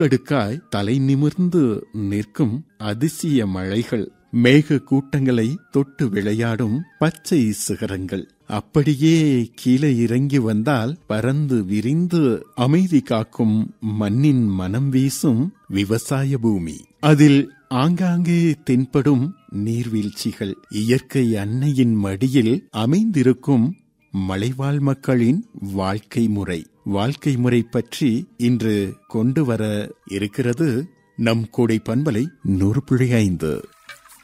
அடுக்காய் தலை நிமிர்ந்து நிற்கும் அதிசய மழைகள் மேக கூட்டங்களை தொட்டு விளையாடும் பச்சை சிகரங்கள் அப்படியே கீழே இறங்கி வந்தால் பறந்து விரிந்து அமைதி காக்கும் மண்ணின் மனம் வீசும் விவசாய பூமி அதில் ஆங்காங்கே தென்படும் நீர்வீழ்ச்சிகள் இயற்கை அன்னையின் மடியில் அமைந்திருக்கும் மலைவாழ் மக்களின் வாழ்க்கை முறை வாழ்க்கை முறை பற்றி இன்று கொண்டு வர இருக்கிறது நம் கோடை பண்பலை நூறு புள்ளி ஐந்து